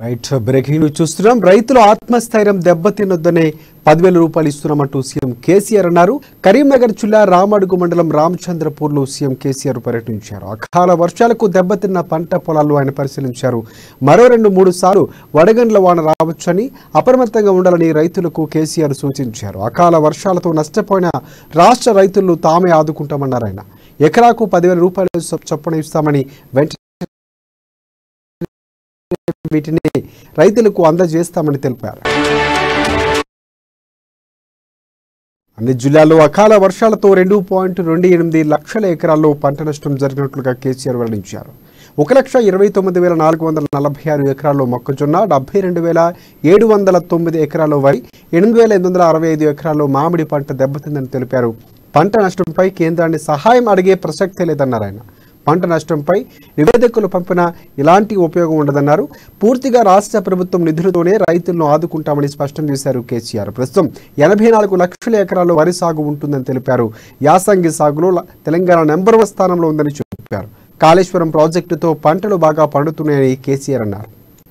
right breaking news చూస్తున్నాం రైతులు ఆత్మస్థైర్యం దెబ్బతినొద్దనే పదివేల రూపాయలు ఇస్తున్నామంటూ సీఎం కేసీఆర్ అన్నారు కరీంనగర్ జిల్లా రామడుగు మండలం రామచంద్రపూర్లో సీఎం కేసీఆర్ పర్యటించారు అకాల వర్షాలకు దెబ్బతిన్న పంట పొలాల్లో ఆయన పరిశీలించారు మరో రెండు మూడు సార్లు వడగండ్ల వాన రావచ్చని అప్రమత్తంగా ఉండాలని రైతులకు కేసీఆర్ సూచించారు అకాల వర్షాలతో నష్టపోయిన రాష్ట్ర రైతులను తామే ఆదుకుంటామన్నారు ఆయన ఎకరాకు పదివేల రూపాయలు చొప్పున ఇస్తామని వెంటనే వీటిని రైతులకు అందజేస్తామని తెలిపారు అన్ని జిల్లాల్లో అకాల వర్షాలతో రెండు పాయింట్ రెండు ఎనిమిది లక్షల ఎకరాల్లో పంట నష్టం జరిగినట్లుగా కేసీఆర్ వెల్లడించారు ఒక లక్ష ఇరవై తొమ్మిది వేల నాలుగు వందల నలభై ఆరు ఎకరాల్లో మొక్కజొన్న డెబ్బై రెండు వేల ఏడు వందల తొమ్మిది ఎకరాల్లో వరి ఎనిమిది వేల ఎనిమిది వందల అరవై ఐదు ఎకరాల్లో మామిడి పంట దెబ్బతిందని తెలిపారు పంట నష్టంపై కేంద్రాన్ని సహాయం అడిగే ప్రసక్తే లేదన్నారు ఆయన పంట నష్టంపై నివేదికలు పంపిన ఎలాంటి ఉపయోగం ఉండదన్నారు పూర్తిగా రాష్ట్ర ప్రభుత్వం నిధులతోనే రైతులను ఆదుకుంటామని స్పష్టం చేశారు కేసీఆర్ ప్రస్తుతం ఎనభై నాలుగు లక్షల ఎకరాల్లో వరి సాగు ఉంటుందని తెలిపారు యాసంగి సాగులో ల- తెలంగాణ నెంబర్ వన్ స్థానంలో ఉందని చెప్పారు కాళేశ్వరం ప్రాజెక్టుతో పంటలు బాగా పండుతున్నాయని కేసీఆర్ అన్నారు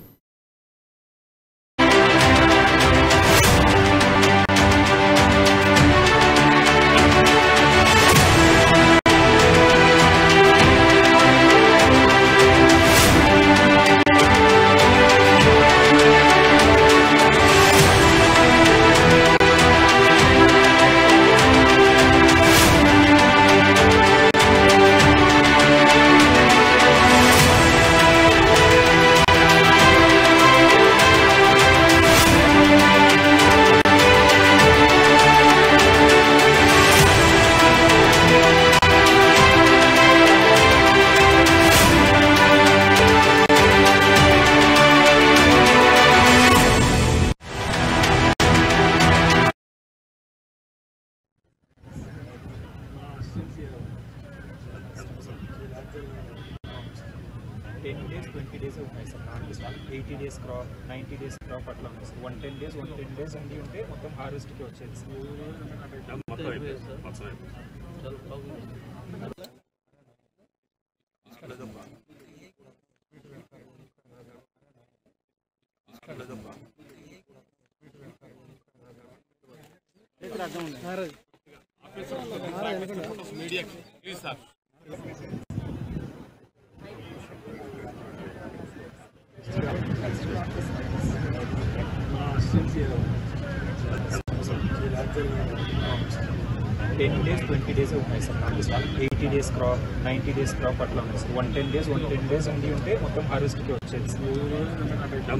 టెన్ డేస్ ట్వంటీ డేస్ ఉన్నాయి సార్ నాలుగు sir eighty days crop ninety days crop అట్లా ఉన్నాయి sir one ten days one ten days అండి ఉంటే మొత్తం హార్వెస్ట్కి వచ్చేది sir ten days twenty days ఉన్నాయి సార్ నాలుగు sir eighty days crop ninety days crop అట్లా ఉన్నాయి sir one ten days one ten days అండి ఉంటే మొత్తం హార్వెస్ట్కి వచ్చేది సార్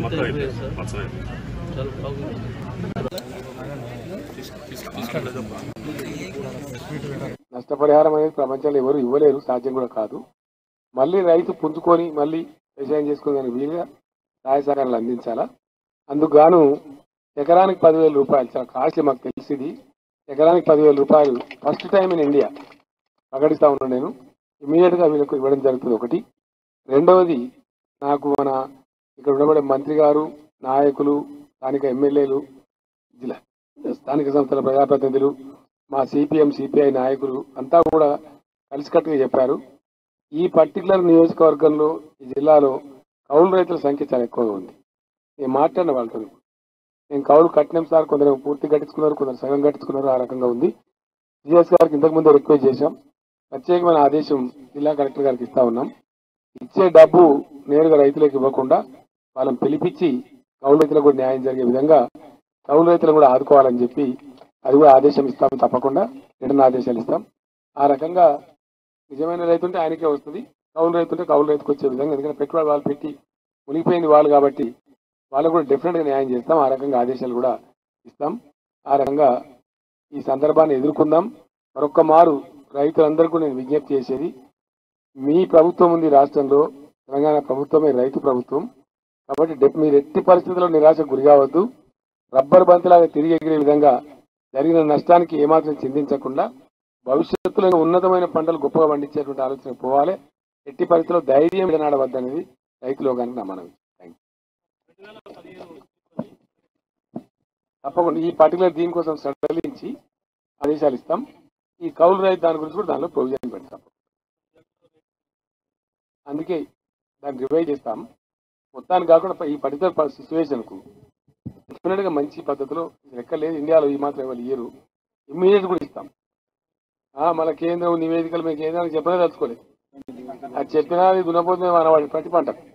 నష్టపరిహారం అనేది ప్రపంచంలో ఎవరు ఇవ్వలేరు సాధ్యం కూడా కాదు మళ్ళీ రైతు పుంజుకొని మళ్ళీ వ్యవసాయం చేసుకునే దానికి వీలుగా సహాయ సహకారాలు అందించాలా అందుకు గాను ఎకరానికి పదివేల రూపాయలు చాలా కాస్ట్లీ మాకు తెలిసింది ఎకరానికి పదివేల రూపాయలు ఫస్ట్ టైం ఇన్ ఇండియా ప్రకటిస్తా ఉన్నాను నేను ఇమీడియట్ గా వీళ్ళకు ఇవ్వడం జరుగుతుంది ఒకటి రెండవది నాకు మన ఇక్కడ ఉండబడే మంత్రి గారు నాయకులు స్థానిక ఎమ్మెల్యేలు జిల్లా స్థానిక సంస్థల ప్రజాప్రతినిధులు మా సిపిఎం సిపిఐ నాయకులు అంతా కూడా కలిసికట్టుగా చెప్పారు ఈ పర్టికులర్ నియోజకవర్గంలో ఈ జిల్లాలో కౌలు రైతుల సంఖ్య చాలా ఎక్కువగా ఉంది నేను మాట్లాడిన వాళ్ళతో నేను కౌలు కట్టినాం సార్ కొందరు పూర్తి కట్టించుకున్నారు కొందరు సగం కట్టించుకున్నారు ఆ రకంగా ఉంది జిఎస్ గారికి ఇంతకు ముందే రిక్వెస్ట్ చేశాం ప్రత్యేకమైన ఆదేశం జిల్లా కలెక్టర్ గారికి ఇస్తా ఉన్నాం ఇచ్చే డబ్బు నేరుగా రైతులకు ఇవ్వకుండా వాళ్ళని పిలిపించి కౌలు రైతులకు కూడా న్యాయం జరిగే విధంగా కౌలు రైతులను కూడా ఆదుకోవాలని చెప్పి అది కూడా ఆదేశం ఇస్తాం తప్పకుండా రిటర్న్ ఆదేశాలు ఇస్తాం ఆ రకంగా నిజమైన రైతు ఉంటే ఆయనకే వస్తుంది కౌలు రైతు ఉంటే కౌలు రైతుకు వచ్చే విధంగా ఎందుకంటే పెట్టుబడి వాళ్ళు పెట్టి మునిగిపోయింది వాళ్ళు కాబట్టి వాళ్ళకు కూడా డెఫినెట్ గా న్యాయం చేస్తాం ఆ రకంగా ఆదేశాలు కూడా ఇస్తాం ఆ రకంగా ఈ సందర్భాన్ని ఎదుర్కొందాం మరొక్క మారు రైతులందరికీ నేను విజ్ఞప్తి చేసేది మీ ప్రభుత్వం ఉంది రాష్ట్రంలో తెలంగాణ ప్రభుత్వమే రైతు ప్రభుత్వం కాబట్టి డెఫ్- మీరు ఎట్టి పరిస్థితుల్లో నిరాశకు గురి కావద్దు రబ్బర్ బంతిలాగా తిరిగి ఎగిరే విధంగా జరిగిన నష్టానికి ఏమాత్రం చింతించకుండా భవిష్యత్తులో ఉన్నతమైన పంటలు గొప్పగా పండించేటువంటి ఆలోచన పోవాలి ఎట్టి పరిస్థితుల్లో ధైర్యం విడనాడవద్దనేది రైతులో కానీ నా మనవి థ్యాంక్ తప్పకుండా ఈ పర్టికులర్ దీనికోసం సడలించి ఆదేశాలు ఇస్తాం ఈ కౌలు రైతు దాని గురించి కూడా దానిలో ప్రొవిజన్ పెడతాం అందుకే దాన్ని రివైజ్ చేస్తాం మొత్తానికి కాకుండా ఈ పర్టికులర్ సిచ్యువేషన్కు డెఫినెట్గా మంచి పద్ధతిలో లెక్క లేదు ఇండియాలో ఈ మాత్రం ఎవరు ఇయ్యరు ఇమ్మీడియట్ కూడా ఇస్తాం ఆ, మన కేంద్రం నివేదికలు మేము కేంద్రానికి చెప్పనే తలుచుకోలేదు అది చెప్పినా అది దున్నపోతే మన వాడి ప్రతి పంట